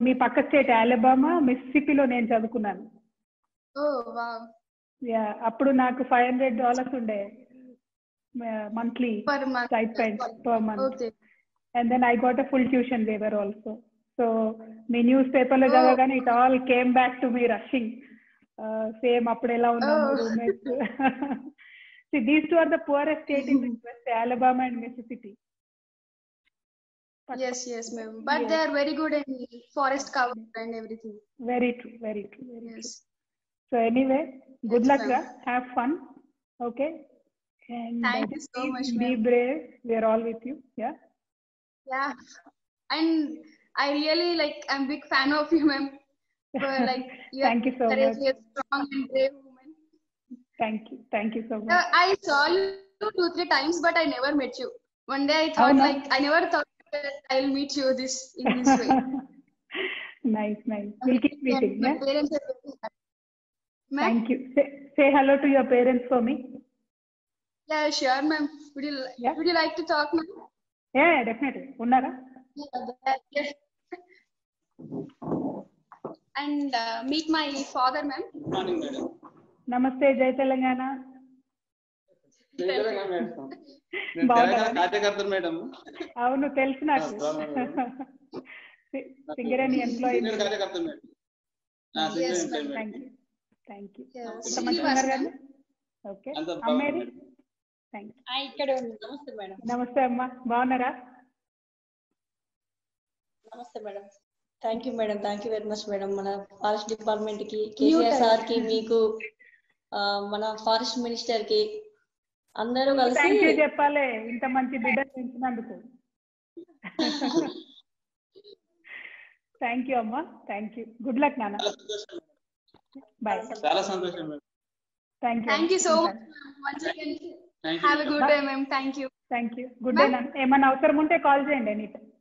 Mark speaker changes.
Speaker 1: మీ పక్క స్టేట్ ఆలబామా మిస్సిపిలో నేను చదువుకున్నాను
Speaker 2: ఓ వావ్
Speaker 1: యా అప్పుడు నాకు ఫైవ్ హండ్రెడ్ డాలర్స్ ఉండే monthly
Speaker 2: per month
Speaker 1: stipend per month
Speaker 2: okay
Speaker 1: and then I got a full tuition waiver also so మీ news paper లో
Speaker 2: Oh.
Speaker 1: చదవగానే it all came back to me rushing same అప్పుడు ఎలా ఉన్నాము
Speaker 2: Oh.
Speaker 1: Roommates these two are the poorest state in west Alabama and Mississippi
Speaker 2: yes yes ma'am but
Speaker 1: Yes.
Speaker 2: They are very good in forest cover and everything
Speaker 1: very true very true very true
Speaker 2: yes
Speaker 1: so anyway good
Speaker 2: Yes,
Speaker 1: luck రా
Speaker 2: ma'am.
Speaker 1: Have fun okay and
Speaker 2: Thank you so much,
Speaker 1: be
Speaker 2: ma'am.
Speaker 1: Brave we are all with you yeah
Speaker 2: Yeah, and I really like. I'm big fan of you, ma'am. For like you're
Speaker 1: Thank you so
Speaker 2: courageous,
Speaker 1: much.
Speaker 2: strong, and brave woman.
Speaker 1: Thank you thank you so
Speaker 2: Uh,
Speaker 1: much
Speaker 2: I saw you two, three times, but I never met you. One day I thought
Speaker 1: no?
Speaker 2: like I never thought that I'll meet you this in this way.
Speaker 1: Nice nice will keep meeting
Speaker 2: My
Speaker 1: yeah
Speaker 2: parents are very happy. Ma'am?
Speaker 1: Thank you say hello to your parents for me
Speaker 2: Yeah, sure, ma'am. Would you li-
Speaker 1: Yeah.
Speaker 2: would you like to talk, ma'am?
Speaker 1: ఏ definitely ఉన్నారా
Speaker 2: Yeah, yes. And uh, meet my father, ma'am.
Speaker 3: Morning madam
Speaker 1: నమస్తే జై Telangana
Speaker 3: Telangana madam నేను
Speaker 1: బాగున్నారా?
Speaker 3: తెలంగాణ కార్యకర్త madam
Speaker 1: అవును తెలుసు నాకు
Speaker 3: ఆ, బాగున్నాను.
Speaker 1: సింగరేణి ఎంప్లాయీ
Speaker 3: సీనియర్ కార్యకర్త మేడం ఆ,
Speaker 2: Yes,
Speaker 3: senior
Speaker 2: ma'am.
Speaker 3: Employee madam.
Speaker 1: Thank you thank you
Speaker 2: Yeah.
Speaker 1: ఎంతమంది ఉన్నారు కదా ఓకే
Speaker 3: అంత
Speaker 1: అమ్మేది
Speaker 3: బాగుంది
Speaker 1: థ్యాంక్ యూ
Speaker 4: ఆ, ఇక్కడే ఉంది నమస్తే మేడం
Speaker 1: నమస్తే అమ్మా బాగున్నారా
Speaker 4: నమస్తే madam thank you madam thank you very much madam మన ఫారెస్ట్ డిపార్ట్మెంట్ కి కేసీఆర్ సార్ కి మీకు ఆ, మన ఫారెస్ట్ మినిస్టర్ కి అందరూ కలిసి
Speaker 1: థ్యాంక్ యూ చెప్పాలి ఇంత మంచి బిడ్డ పెంచినందుకు థ్యాంక్ యూ అమ్మా థ్యాంక్ యూ గుడ్ లక్ నాన్న
Speaker 3: చాలా సంతోషం మేడం.
Speaker 1: బాయ్
Speaker 3: చాలా సంతోషం madam
Speaker 1: thank you
Speaker 2: Thank you so much. ma'am. Once again,
Speaker 3: thank
Speaker 2: have a
Speaker 3: you
Speaker 2: good day, ma'am. Thank you.
Speaker 1: Thank you good day నాన్న ఏమన్నా అవసరం ఉంటే కాల్ చేయండి ఎనీ